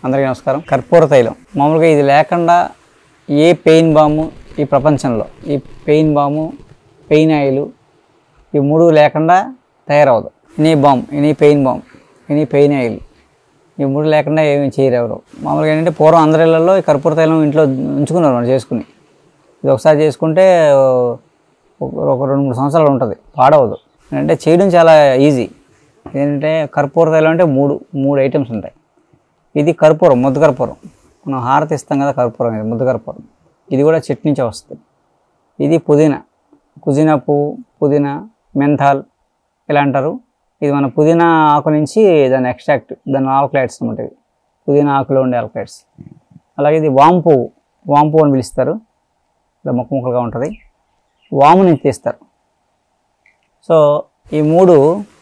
అందరికీ నమస్కారం కర్పూర తైలం మామూలుగా ఇది లేకుండా ఏ పెయిన్ బాము ఈ ప్రపంచంలో ఈ పెయిన్ బాము పెయిన్ ఆయిల్ ఈ మూడు లేకుండా తయారవదు any balm any pain balm any pain oil ఈ మూడు లేకుండా ఏమీ చేయరు ఎవరు మామూలుగా ఏంటంటే పూర్వం అందరి ఇళ్ళల్లో ఈ కర్పూర తైలం ఇంట్లో ఉంచుకున్నారు మనం చేసుకుని ఇది ఒకసారి చేసుకుంటే ఒక- ఒక రెండు మూడు సంవత్సరాలు ఉంటుంది పాడవదు అంటే చేయడం చాలా ఈజీ ఏంటంటే కర్పూర తైలం అంటే మూడు మూడు ఐటమ్స్ ఉంటాయి ఇది కర్పూరం ముద్ద కర్పూరం మనం హారతి ఇస్తాం కదా కర్పూరం ఇది ముద్ద కర్పూరం ఇది కూడా చెట్టు నుంచే వస్తుంది ఇది పుదీనా పుదీనా పువ్వు పుదీనా మెంథాల్ ఇలా అంటారు ఇది మన పుదీనా ఆకు నుంచి దాని ఎక్స్ట్రాక్ట్ దాని ఆల్కలైట్స్ అనమాట ఇవి పుదీనా ఆకులో ఉండే ఆల్కలైట్స్ అలాగే ఇది వాము పువ్వు వాము పువ్వు అని పిలుస్తారు ఇలా ముక్క ముక్కలుగా ఉంటుంది వాము నుంచి తీస్తారు సో ఈ మూడు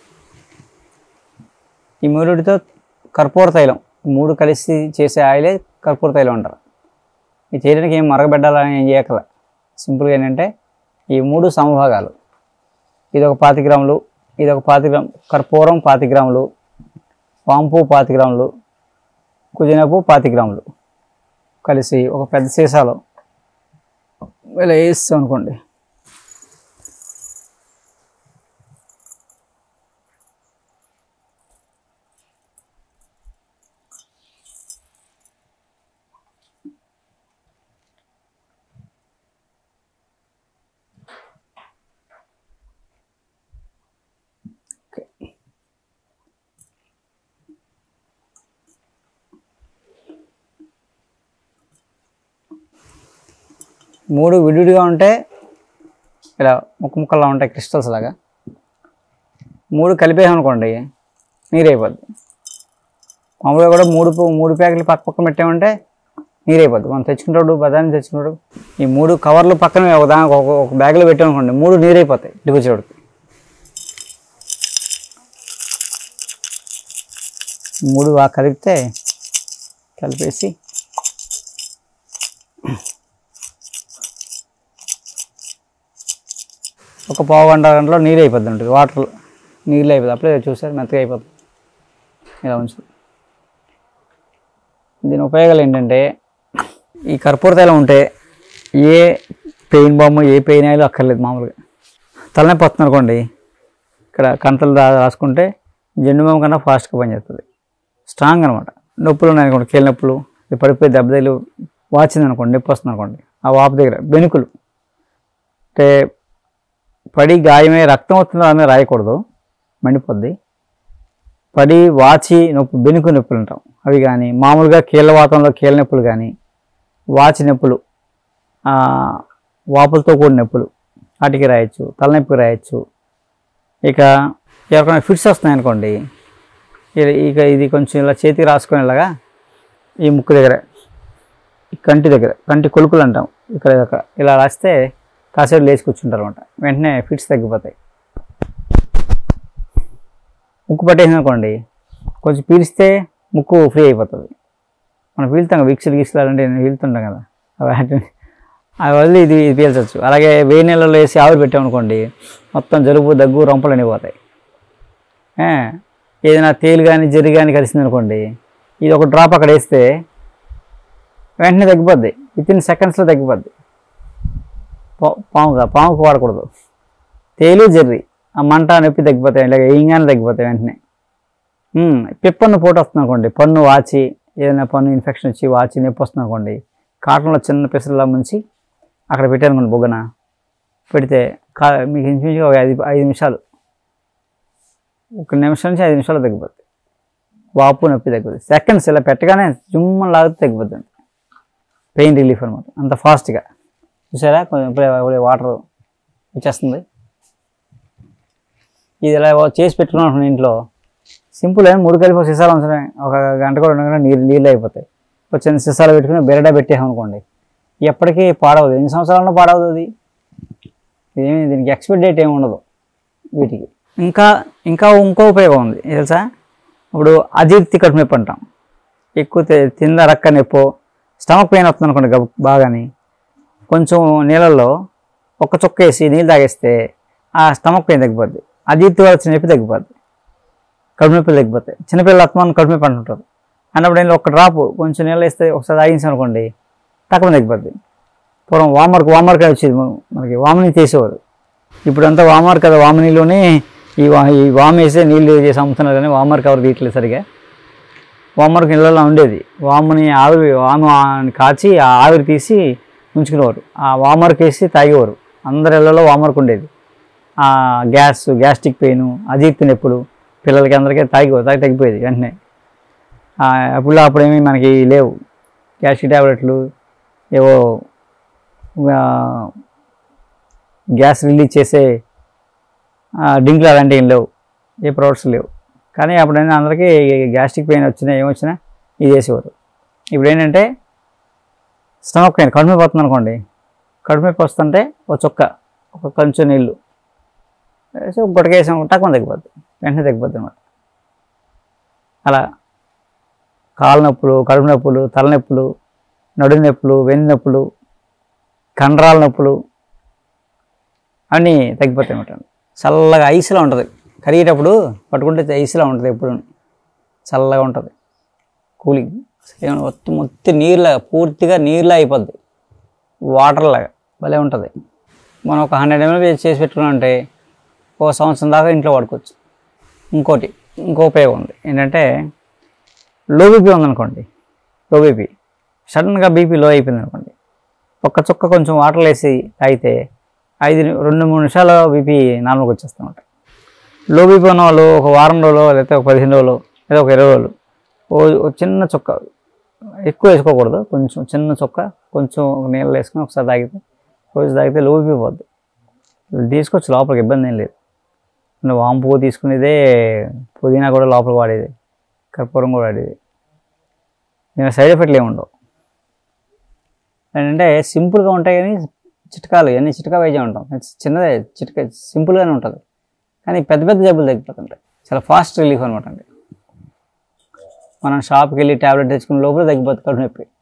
ఈ మూడిటితో కర్పూర తైలం ఈ మూడు కలిసి చేసే ఆయిలే కర్పూర తైలం అంటారు ఇది చేయడానికి ఏం మరగబెట్టాలని ఏం చేయకల సింపుల్గా ఏంటంటే ఈ మూడు సమభాగాలు ఇది ఒక పాతి గ్రాములు ఇది ఒక పాతి గ్రామ్ కర్పూరం పాతి గ్రాములు వాంపు పాతి గ్రాములు కుదినపు పాతి గ్రాములు కలిసి ఒక పెద్ద సీసాలో ఇలా వేస్తాం అనుకోండి మూడు విడివిడిగా ఉంటే ఇలా ముక్క ముక్కలా ఉంటాయి క్రిస్టల్స్ లాగా మూడు కలిపేసామనుకోండి నీరు అయిపోద్ది మామూలుగా కూడా మూడు పు- మూడు ప్యాకెట్లు పక్క పక్కన పెట్టామంటే నీరు అయిపోద్ది మనం తెచ్చుకుంటాడు బదాన్ని తెచ్చుకుంటాడు ఈ మూడు కవర్లు పక్కన ఒక దానికి ఒక ఒక బ్యాగ్లో పెట్టామనుకోండి మూడు నీరు అయిపోతాయి ఇంటికి వచ్చేవాడికి మూడు బాగా కలిపితే కలిపేసి ఒక పావు గంట గంటలో నీరు అయిపోద్ది ఉంటుంది వాటర్ నీళ్ళు అయిపోతుంది అప్పుడే చూసారు మెత్తగా అయిపోతుంది ఇలా ఉంచు దీని ఉపయోగాలు ఏంటంటే ఈ కర్పూర తైలం ఉంటే ఏ పెయిన్ బాంబు ఏ పెయిన్ ఆయిల్ అక్కర్లేదు మామూలుగా తలనొప్పి వస్తుంది అనుకోండి ఇక్కడ కంతలు రా రాసుకుంటే జెండు బాంబు కన్నా ఫాస్ట్గా పనిచేస్తుంది స్ట్రాంగ్ అనమాట నొప్పులు ఉన్నాయి అనుకోండి కీళ్ళ నొప్పులు ఇది పడిపోయి దెబ్బతలు వాచింది అనుకోండి నొప్పి వస్తుంది అనుకోండి ఆ వాపు దగ్గర బెనుకులు అంటే పడి గాయమై రక్తం వస్తుందో అని రాయకూడదు మండిపోద్ది పడి వాచి నొప్పి బెనుకు నొప్పులు అంటాం అవి కానీ మామూలుగా కీళ్ళవాతంలో కీళ్ళ నొప్పులు కానీ వాచి నొప్పులు ఆ, వాపులతో కూడిన నొప్పులు వాటికి రాయొచ్చు తలనొప్పికి రాయొచ్చు ఇక ఎవరికైనా ఫిట్స్ వస్తున్నాయి అనుకోండి ఇ- ఇక ఇది కొంచెం ఇలా చేతికి రాసుకునేలాగా ఈ ముక్కు దగ్గర ఈ కంటి దగ్గర కంటి కొలుకులు అంటాం ఇక్కడ ఇక్కడ ఇలా రాస్తే కాసేపు లేచి కూర్చుంటారు అనమాట వెంటనే ఫిట్స్ తగ్గిపోతాయి ముక్కు పట్టేసింది అనుకోండి కొంచెం పీలిస్తే ముక్కు ఫ్రీ అయిపోతుంది మనం పీలుతాం కదా విక్సులు గిక్సులు అలాంటివి నేను పీలుతుంటాం కదా వాటిని అవి వదిలి ఇది ఇది పీల్చవచ్చు అలాగే వేడి నీళ్ళలో వేసి ఆవిరి పెట్టామనుకోండి మొత్తం జలుబు దగ్గు రొంపలు అన్నీ పోతాయి ఏ, ఏదైనా తేలు కానీ జరి కానీ కలిసింది అనుకోండి ఇది ఒక డ్రాప్ అక్కడ వేస్తే వెంటనే తగ్గిపోద్ది విత్ ఇన్ సెకండ్స్లో తగ్గిపోద్ది పా- పాముగా పాముకు వాడకూడదు తేలు జర్రి ఆ మంట నొప్పి తగ్గిపోతాయి ఇలాగ ఏంగానే తగ్గిపోతాయి వెంటనే ఉమ్, పిప్పన్ను పోటు వస్తుంది అనుకోండి పన్ను వాచి ఏదైనా పన్ను ఇన్ఫెక్షన్ వచ్చి వాచి నొప్పి వస్తుంది అనుకోండి కాటన్లో చిన్న పిసరలా ముంచి అక్కడ పెట్టారనుకోండి బొగ్గన పెడితే కా మీకు ఇంచుమించుగా ఒక ఐదు ఐదు నిమిషాలు ఒక నిమిషం నుంచి ఐదు నిమిషాలు తగ్గిపోతుంది వాపు నొప్పి తగ్గిపోతుంది సెకండ్స్ ఇలా పెట్టగానే జుమ్మని లాగితే తగ్గిపోతుంది పెయిన్ రిలీఫ్ అనమాట అంత ఫాస్ట్గా చూసారా కొంచెం ఇప్పుడే ఇప్పుడే వాటర్ వచ్చేస్తుంది ఇది ఇలా చేసి పెట్టుకున్నాను ఇంట్లో సింపుల్ ఏం మూడు కలిపి ఒక సీసాలు ఉంచడమే ఒక గంట కూడా ఉండగానే నీళ్ళు నీళ్ళు అయిపోతాయి ఒక చిన్న సీసాలు పెట్టుకుని బెరడా పెట్టేసాం అనుకోండి ఎప్పటికీ పాడవదు ఎన్ని సంవత్సరాలను పాడవదు అది ఇదేమి దీనికి ఎక్స్పైర్ డేట్ ఏమి ఉండదు వీటికి ఇంకా ఇంకా ఇంకో ఉపయోగం ఉంది తెలుసా ఇప్పుడు అజీర్తి కడుపు నొప్పి అంటాం ఎక్కువ తి- తింద రక్క నొప్పి స్టమక్ పెయిన్ వస్తుంది అనుకోండి గబ బాగాని కొంచెం నీళ్ళల్లో ఒక్క చుక్క వేసి నీళ్ళు తాగేస్తే ఆ స్టమక్ పెయిన్ తగ్గిపోద్ది అజీర్తి వచ్చిన నొప్పి తగ్గిపోద్ది కడుపు నొప్పి తగ్గిపోతాయి చిన్నపిల్లలు అత్మానం కడుపు నొప్పి అంటుంటారు అన్నప్పుడు ఏంటి ఒక డ్రాప్ కొంచెం నీళ్ళు వేస్తే ఒకసారి తాగించాం అనుకోండి తక్కువ తగ్గిపోద్ది పూర్వం వామర్క్ వామర్క్ అని వచ్చేది మన- మనకి వామని చేసేవారు ఇప్పుడంతా వామర్ కదా వామనిలోనే ఈ వా ఈ వామ వేసే నీళ్ళు చేసి అమ్ముతున్నారు కానీ వామర్క్ ఎవరు తీయట్లేదు సరిగా వామర్క్ నీళ్ళలో ఉండేది వాముని ఆవిరి వాము ఆ- కాచి ఆ ఆవిరి తీసి ఉంచుకునేవారు ఆ వామర్క్ వేసి తాగేవారు అందరి ఇళ్ళలో వామర్క్ ఉండేది ఆ గ్యాస్ గ్యాస్ట్రిక్ పెయిన్ అజీర్తి నొప్పులు పిల్లలకి అందరికీ తాగేవారు తాగి తగ్గిపోయేది వెంటనే ఆ, అప్పుడు అప్పుడేమీ మనకి లేవు గ్యాస్ట్రిక్ ట్యాబ్లెట్లు ఏవో ఆ, గ్యాస్ రిలీజ్ చేసే ఆ, డ్రింక్లు అలాంటివి ఏం లేవు ఏ ప్రొడక్ట్స్ లేవు కానీ అప్పుడైనా అందరికీ గ్యాస్ట్రిక్ పెయిన్ వచ్చినా ఏమొచ్చినా ఇది చేసేవారు ఇప్పుడు ఏంటంటే స్టమక్ పెయిన్ కడుపు నొప్పి వస్తుంది అనుకోండి కడుపు నొప్పి వస్తుంటే ఒక చుక్క ఒక కొంచెం నీళ్ళు వేసి ఒక గుట్టకేసాం తక్కువ తగ్గిపోద్ది వెంటనే తగ్గిపోద్ది అనమాట అలా కాళ్ళ నొప్పులు కడుపు నొప్పులు తలనొప్పులు నడుము నొప్పులు వెన్ను నొప్పులు కండరాల నొప్పులు అన్నీ తగ్గిపోతాయి అన్నమాట చల్లగా ఐస్లా ఉంటుంది కరిగేటప్పుడు పట్టుకుంటే ఐస్లా ఉంటుంది ఎప్పుడు చల్లగా ఉంటుంది కూలింగ్ ఏమైనా మొత్తం మొత్తం నీరులా పూర్తిగా నీరులా అయిపోద్ది వాటర్ లాగా భలే ఉంటుంది మనం ఒక హండ్రెడ్ ఎంఎల్ చేసి పెట్టుకున్నామంటే ఒక సంవత్సరం దాకా ఇంట్లో వాడుకోవచ్చు ఇంకోటి ఇంకో ఉపయోగం ఉంది ఏంటంటే లో బీపీ ఉందనుకోండి లో బీపీ సడన్గా బీపీ లో అయిపోయింది అనుకోండి ఒక్క చుక్క కొంచెం వాటర్ వేసి తాగితే ఐదు ని- రెండు మూడు నిమిషాలు బీపీ నార్మల్కి వచ్చేస్తామన్నమాట లో బీపీ ఉన్న వాళ్ళు ఒక వారం రోజులు లేకపోతే ఒక పదిహేను రోజులు లేదా ఒక ఇరవై రోజులు ఓ ఓ చిన్న చుక్క ఎక్కువ వేసుకోకూడదు కొంచెం చిన్న చుక్క కొంచెం నీళ్ళు వేసుకొని ఒకసారి తాగితే రోజు తాగితే లో బీపీ పోద్ది తీసుకోవచ్చు లోపలికి ఇబ్బంది ఏం లేదు అంటే వాము పువ్వు తీసుకునేదే పుదీనా కూడా లోపల వాడేది కర్పూరం కూడా వాడేది దీని సైడ్ ఎఫెక్ట్లు ఏమి ఉండవు ఏంటంటే సింపుల్గా ఉంటాయి కానీ చిట్కాలు ఇవన్నీ చిట్కా వైద్యం ఉంటాం చిన్నదే చిట్కా సింపుల్గానే ఉంటుంది కానీ పెద్ద పెద్ద జబ్బులు తగ్గిపోతుంటాయి చాలా ఫాస్ట్ రిలీఫ్ అనమాట అండి మనం షాప్కి వెళ్ళి ట్యాబ్లెట్ తెచ్చుకునే లోపల తగ్గిపోతుంది కడుపు నొప్పి